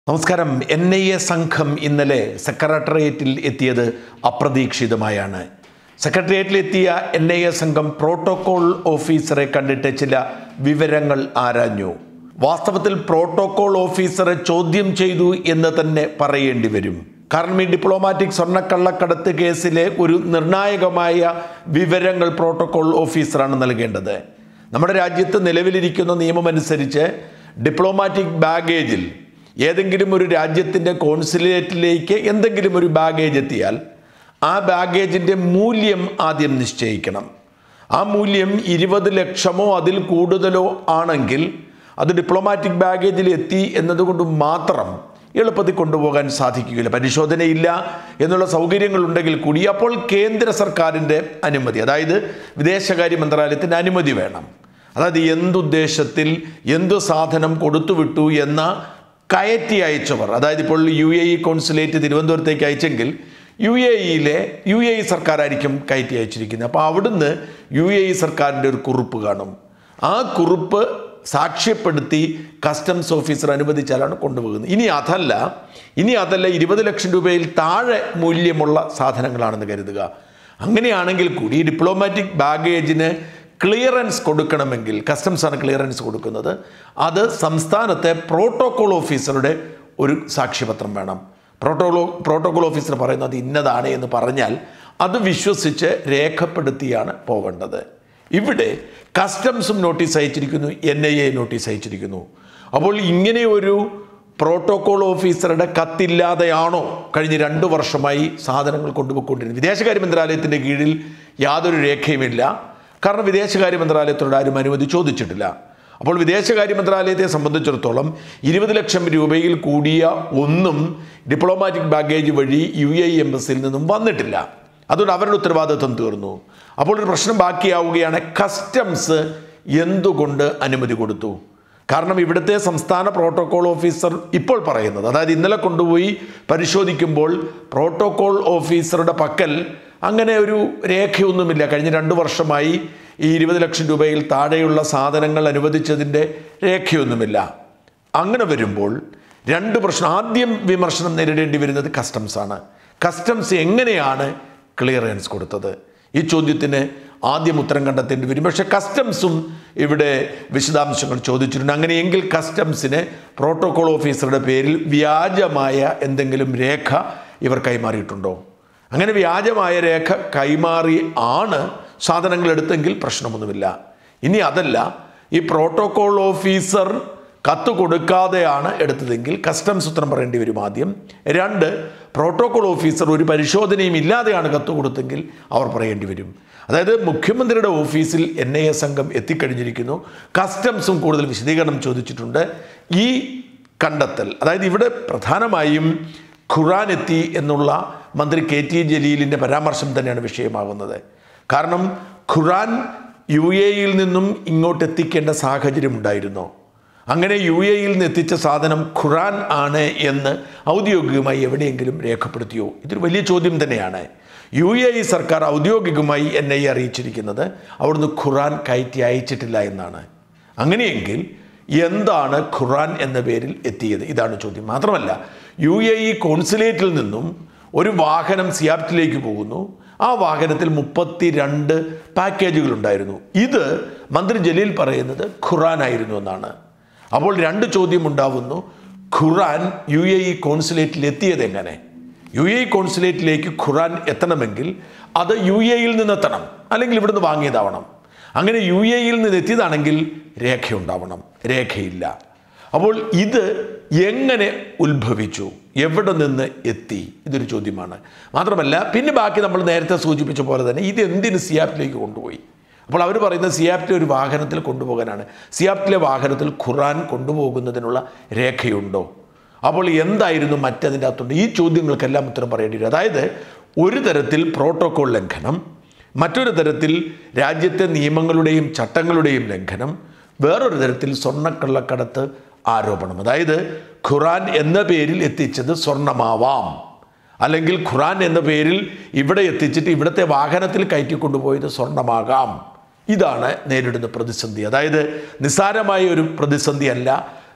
നമസ്കാരം N I A സംഘം ഇന്നലെ സെക്രട്ടേറിയറ്റിൽ എത്തിയത് അപ്രതീക്ഷിതമായാണ് സെക്രട്ടേറിയറ്റിൽ എത്തിയ എൻ ഐ എ സംഘം പ്രോട്ടോകോൾ ഓഫീസറെ കണ്ടിട്ട് ചില വിവരങ്ങൾ ആരാഞ്ഞു വാസ്തവത്തിൽ പ്രോട്ടോകോൾ ഓഫീസറെ ചോദ്യം ചെയ്തു എന്ന് തന്നെ പറയേണ്ടി വരും കാരണം ഈ ഡിപ്ലോമാറ്റിക് സ്വർണ്ണക്കള്ളക്കടത്ത് കേസിലെ ഒരു നിർണായകമായ വിവരങ്ങൾ പ്രോട്ടോകോൾ ഓഫീസറാണ് നൽകേണ്ടത് നമ്മുടെ രാജ്യത്ത് നിലവിലിരിക്കുന്ന നിയമമനുസരിച്ച് ഡിപ്ലോമാറ്റിക് ബാഗേജിൽ ഏതെങ്കിലും ഒരു രാജ്യത്തിൻ്റെ കോൺസുലേറ്റിലേക്ക് എന്തെങ്കിലും ഒരു ബാഗേജ് എത്തിയാൽ ആ ബാഗേജിൻ്റെ മൂല്യം ആദ്യം നിശ്ചയിക്കണം ആ മൂല്യം ഇരുപത് ലക്ഷമോ അതിൽ കൂടുതലോ ആണെങ്കിൽ അത് ഡിപ്ലോമാറ്റിക് ബാഗേജിൽ എത്തി എന്നതുകൊണ്ട് മാത്രം എളുപ്പത്തിൽ കൊണ്ടുപോകാൻ സാധിക്കുകയില്ല പരിശോധനയില്ല എന്നുള്ള സൗകര്യങ്ങളുണ്ടെങ്കിൽ കൂടി അപ്പോൾ കേന്ദ്ര സർക്കാരിൻ്റെ അനുമതി അതായത് വിദേശകാര്യ മന്ത്രാലയത്തിൻ്റെ അനുമതി വേണം അതായത് എന്തുദ്ദേശത്തിൽ എന്തു സാധനം കൊടുത്തുവിട്ടു എന്ന കയറ്റി അയച്ചവർ അതായത് ഇപ്പോൾ യു എ ഇ കോൺസുലേറ്റ് തിരുവനന്തപുരത്തേക്ക് അയച്ചെങ്കിൽ യു എ ഇയിലെ യു എ ഇ സർക്കാരായിരിക്കും കയറ്റി അയച്ചിരിക്കുന്നത് അപ്പോൾ അവിടുന്ന് യു എ ഇ സർക്കാരിൻ്റെ ഒരു കുറിപ്പ് കാണും ആ കുറിപ്പ് സാക്ഷ്യപ്പെടുത്തി കസ്റ്റംസ് ഓഫീസർ അനുവദിച്ചാലാണ് കൊണ്ടുപോകുന്നത് ഇനി അതല്ല ഇനി അതല്ല ഇരുപത് ലക്ഷം രൂപയിൽ താഴെ മൂല്യമുള്ള സാധനങ്ങളാണെന്ന് കരുതുക അങ്ങനെയാണെങ്കിൽ കൂടി ഡിപ്ലോമാറ്റിക് ബാഗേജിന് ക്ലിയറൻസ് കൊടുക്കണമെങ്കിൽ കസ്റ്റംസ് ആണ് ക്ലിയറൻസ് കൊടുക്കുന്നത് അത് സംസ്ഥാനത്തെ പ്രോട്ടോകോൾ ഓഫീസറുടെ ഒരു സാക്ഷ്യപത്രം വേണം പ്രോട്ടോകോൾ പ്രോട്ടോകോൾ ഓഫീസർ പറയുന്നത് ഇന്നതാണ് എന്ന് പറഞ്ഞാൽ അത് വിശ്വസിച്ച് രേഖപ്പെടുത്തിയാണ് പോകേണ്ടത് ഇവിടെ കസ്റ്റംസും നോട്ടീസ് അയച്ചിരിക്കുന്നു എൻ ഐ എ നോട്ടീസ് അയച്ചിരിക്കുന്നു അപ്പോൾ ഇങ്ങനെ ഒരു പ്രോട്ടോകോൾ ഓഫീസറുടെ കത്തില്ലാതെയാണോ കഴിഞ്ഞ രണ്ട് വർഷമായി സാധനങ്ങൾ കൊണ്ടുപോയിക്കൊണ്ടിരുന്നത് വിദേശകാര്യ മന്ത്രാലയത്തിൻ്റെ കീഴിൽ യാതൊരു രേഖയുമില്ല കാരണം വിദേശകാര്യ മന്ത്രാലയത്തോട് ആരും അനുമതി ചോദിച്ചിട്ടില്ല അപ്പോൾ വിദേശകാര്യ മന്ത്രാലയത്തെ സംബന്ധിച്ചിടത്തോളം ഇരുപത് ലക്ഷം രൂപയിൽ കൂടിയ ഒന്നും ഡിപ്ലോമാറ്റിക് ബാഗേജ് വഴി യു എ എംബസിയിൽ നിന്നും വന്നിട്ടില്ല അതുകൊണ്ട് അവരുടെ ഉത്തരവാദിത്വം തീർന്നു അപ്പോൾ ഒരു പ്രശ്നം ബാക്കിയാവുകയാണ് കസ്റ്റംസ് എന്തുകൊണ്ട് അനുമതി കൊടുത്തു കാരണം ഇവിടുത്തെ സംസ്ഥാന പ്രോട്ടോകോൾ ഓഫീസർ ഇപ്പോൾ പറയുന്നത് അതായത് ഇന്നലെ കൊണ്ടുപോയി പരിശോധിക്കുമ്പോൾ പ്രോട്ടോകോൾ ഓഫീസറുടെ പക്കൽ അങ്ങനെ ഒരു രേഖയൊന്നുമില്ല കഴിഞ്ഞ രണ്ട് വർഷമായി ഈ ഇരുപത് ലക്ഷം രൂപയിൽ താഴെയുള്ള സാധനങ്ങൾ അനുവദിച്ചതിൻ്റെ രേഖയൊന്നുമില്ല അങ്ങനെ വരുമ്പോൾ രണ്ട് പ്രശ്നം ആദ്യം വിമർശനം നേരിടേണ്ടി വരുന്നത് കസ്റ്റംസ് ആണ് കസ്റ്റംസ് എങ്ങനെയാണ് ക്ലിയറൻസ് കൊടുത്തത് ഈ ചോദ്യത്തിന് ആദ്യം ഉത്തരം കണ്ടെത്തേണ്ടി വരും പക്ഷേ കസ്റ്റംസും ഇവിടെ വിശദാംശങ്ങൾ ചോദിച്ചിട്ടുണ്ട് അങ്ങനെയെങ്കിൽ കസ്റ്റംസിന് പ്രോട്ടോകോൾ ഓഫീസറുടെ പേരിൽ വ്യാജമായ എന്തെങ്കിലും രേഖ ഇവർ കൈമാറിയിട്ടുണ്ടോ അങ്ങനെ വ്യാജമായ രേഖ കൈമാറി ആണ് സാധനങ്ങൾ എടുത്തെങ്കിൽ പ്രശ്നമൊന്നുമില്ല ഇനി അതല്ല ഈ പ്രോട്ടോകോൾ ഓഫീസർ കത്ത് കൊടുക്കാതെയാണ് എടുത്തതെങ്കിൽ കസ്റ്റംസ് ഉത്തരം പറയേണ്ടി വരും ആദ്യം രണ്ട് പ്രോട്ടോകോൾ ഓഫീസർ ഒരു പരിശോധനയും ഇല്ലാതെയാണ് കത്ത് കൊടുത്തെങ്കിൽ അവർ പറയേണ്ടി വരും അതായത് മുഖ്യമന്ത്രിയുടെ ഓഫീസിൽ എൻ ഐ എ സംഘം എത്തിക്കഴിഞ്ഞിരിക്കുന്നു കസ്റ്റംസും കൂടുതൽ വിശദീകരണം ചോദിച്ചിട്ടുണ്ട് ഈ കണ്ടെത്തൽ അതായത് ഇവിടെ പ്രധാനമായും ഖുറാൻ എത്തി എന്നുള്ള മന്ത്രി കെ ടി ജലീലിൻ്റെ പരാമർശം തന്നെയാണ് വിഷയമാകുന്നത് കാരണം ഖുറാൻ യു എയിൽ നിന്നും ഇങ്ങോട്ട് എത്തിക്കേണ്ട സാഹചര്യം ഉണ്ടായിരുന്നോ അങ്ങനെ യു എയിൽ നിന്ന് എത്തിച്ച സാധനം ഖുറാൻ ആണ് എന്ന് ഔദ്യോഗികമായി എവിടെയെങ്കിലും രേഖപ്പെടുത്തിയോ ഇതൊരു വലിയ ചോദ്യം തന്നെയാണ് യു എ ഇ സർക്കാർ ഔദ്യോഗികമായി എൻ ഐ അറിയിച്ചിരിക്കുന്നത് അവിടുന്ന് ഖുറാൻ കയറ്റി അയച്ചിട്ടില്ല എന്നാണ് അങ്ങനെയെങ്കിൽ എന്താണ് ഖുറാൻ എന്ന പേരിൽ എത്തിയത് ഇതാണ് ചോദ്യം മാത്രമല്ല യു എ ഇ കോൺസുലേറ്റിൽ നിന്നും ഒരു വാഹനം സിയാപ്റ്റിലേക്ക് പോകുന്നു ആ വാഹനത്തിൽ മുപ്പത്തി രണ്ട് പാക്കേജുകൾ ഉണ്ടായിരുന്നു ഇത് മന്ത്രി ജലീൽ പറയുന്നത് ഖുറാൻ ആയിരുന്നു എന്നാണ് അപ്പോൾ രണ്ട് ചോദ്യം ഉണ്ടാവുന്നു ഖുറാൻ യു എ ഇ കോൺസുലേറ്റിൽ എത്തിയത് എങ്ങനെ യു എ ഇ കോൺസുലേറ്റിലേക്ക് ഖുറാൻ എത്തണമെങ്കിൽ അത് യു എയിൽ നിന്നെത്തണം അല്ലെങ്കിൽ ഇവിടുന്ന് വാങ്ങിയതാവണം അങ്ങനെ യു എയിൽ നിന്ന് എത്തിയതാണെങ്കിൽ രേഖയുണ്ടാവണം രേഖയില്ല അപ്പോൾ ഇത് എങ്ങനെ ഉത്ഭവിച്ചു എവിടെ നിന്ന് എത്തി ഇതൊരു ചോദ്യമാണ് മാത്രമല്ല പിന്നെ ബാക്കി നമ്മൾ നേരത്തെ സൂചിപ്പിച്ച പോലെ തന്നെ ഇത് എന്തിന് സിയാപ്റ്റിലേക്ക് കൊണ്ടുപോയി അപ്പോൾ അവർ പറയുന്നത് സിയാപ്റ്റിലെ ഒരു വാഹനത്തിൽ കൊണ്ടുപോകാനാണ് സിയാപ്റ്റിലെ വാഹനത്തിൽ ഖുറാൻ കൊണ്ടുപോകുന്നതിനുള്ള രേഖയുണ്ടോ അപ്പോൾ എന്തായിരുന്നു മറ്റതിൻ്റെ അകത്തുണ്ട് ഈ ചോദ്യങ്ങൾക്കെല്ലാം ഉത്തരം പറയേണ്ടി വരും അതായത് ഒരു തരത്തിൽ പ്രോട്ടോകോൾ ലംഘനം മറ്റൊരു തരത്തിൽ രാജ്യത്തെ നിയമങ്ങളുടെയും ചട്ടങ്ങളുടെയും ലംഘനം വേറൊരു തരത്തിൽ സ്വർണ്ണക്കള്ളക്കടത്ത് ആരോപണം അതായത് ഖുറാൻ എന്ന പേരിൽ എത്തിച്ചത് സ്വർണമാവാം അല്ലെങ്കിൽ ഖുറാൻ എന്ന പേരിൽ ഇവിടെ എത്തിച്ചിട്ട് ഇവിടുത്തെ വാഹനത്തിൽ കയറ്റിക്കൊണ്ടുപോയത് സ്വർണമാകാം ഇതാണ് നേരിടുന്ന പ്രതിസന്ധി അതായത് നിസ്സാരമായ ഒരു പ്രതിസന്ധി അല്ല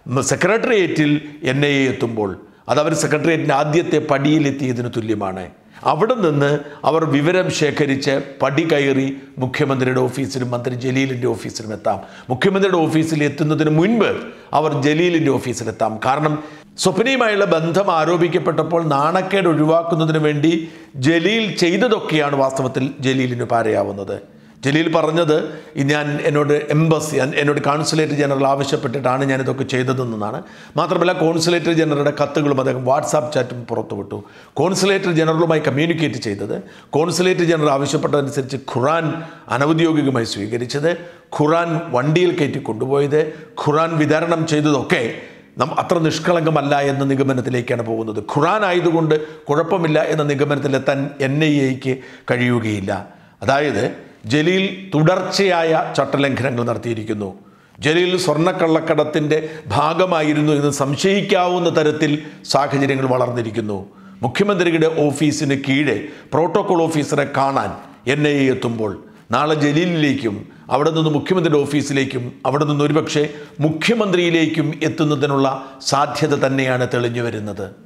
സെക്രട്ടേറിയറ്റിൽ എൻ ഐ എ എത്തുമ്പോൾ അത് അവർ സെക്രട്ടേറിയറ്റിൻ്റെ ആദ്യത്തെ പടിയിലെത്തിയതിന് തുല്യമാണ് അവിടെ നിന്ന് അവർ വിവരം ശേഖരിച്ച് പടി കയറി മുഖ്യമന്ത്രിയുടെ ഓഫീസിലും മന്ത്രി ജലീലിൻ്റെ ഓഫീസിലും എത്താം മുഖ്യമന്ത്രിയുടെ ഓഫീസിൽ എത്തുന്നതിന് മുൻപ് അവർ ജലീലിൻ്റെ ഓഫീസിലെത്താം കാരണം സ്വപ്നയുമായുള്ള ബന്ധം ആരോപിക്കപ്പെട്ടപ്പോൾ നാണക്കേട് ഒഴിവാക്കുന്നതിന് വേണ്ടി ജലീൽ ചെയ്തതൊക്കെയാണ് വാസ്തവത്തിൽ ജലീലിന് പാരയാവുന്നത് ജലീൽ പറഞ്ഞത് ഈ ഞാൻ എന്നോട് എംബസി എന്നോട് കോൺസുലേറ്റ് ജനറൽ ആവശ്യപ്പെട്ടിട്ടാണ് ഞാൻ ഇതൊക്കെ ചെയ്തതെന്നാണ് മാത്രമല്ല കോൺസുലേറ്റർ ജനറലുടെ കത്തുകളും അദ്ദേഹം വാട്സാപ്പ് ചാറ്റും പുറത്തുവിട്ടു കോൺസുലേറ്റർ ജനറലുമായി കമ്മ്യൂണിക്കേറ്റ് ചെയ്തത് കോൺസുലേറ്റ് ജനറൽ ആവശ്യപ്പെട്ടതനുസരിച്ച് ഖുറാൻ അനൗദ്യോഗികമായി സ്വീകരിച്ചത് ഖുറാൻ വണ്ടിയിൽ കയറ്റി കൊണ്ടുപോയത് ഖുറാൻ വിതരണം ചെയ്തതൊക്കെ നാം അത്ര നിഷ്കളങ്കമല്ല എന്ന നിഗമനത്തിലേക്കാണ് പോകുന്നത് ഖുറാൻ ആയതുകൊണ്ട് കുഴപ്പമില്ല എന്ന നിഗമനത്തിലെത്താൻ എൻ ഐ എക്ക് കഴിയുകയില്ല അതായത് ജലീൽ തുടർച്ചയായ ചട്ടലംഘനങ്ങൾ നടത്തിയിരിക്കുന്നു ജലീൽ സ്വർണ്ണക്കള്ളക്കടത്തിൻ്റെ ഭാഗമായിരുന്നു എന്ന് സംശയിക്കാവുന്ന തരത്തിൽ സാഹചര്യങ്ങൾ വളർന്നിരിക്കുന്നു മുഖ്യമന്ത്രിയുടെ ഓഫീസിന് കീഴെ പ്രോട്ടോകോൾ ഓഫീസറെ കാണാൻ എൻ ഐ എ എത്തുമ്പോൾ നാളെ ജലീലിലേക്കും അവിടെ നിന്ന് മുഖ്യമന്ത്രിയുടെ ഓഫീസിലേക്കും അവിടെ നിന്ന് ഒരുപക്ഷെ മുഖ്യമന്ത്രിയിലേക്കും എത്തുന്നതിനുള്ള സാധ്യത തന്നെയാണ് തെളിഞ്ഞു വരുന്നത്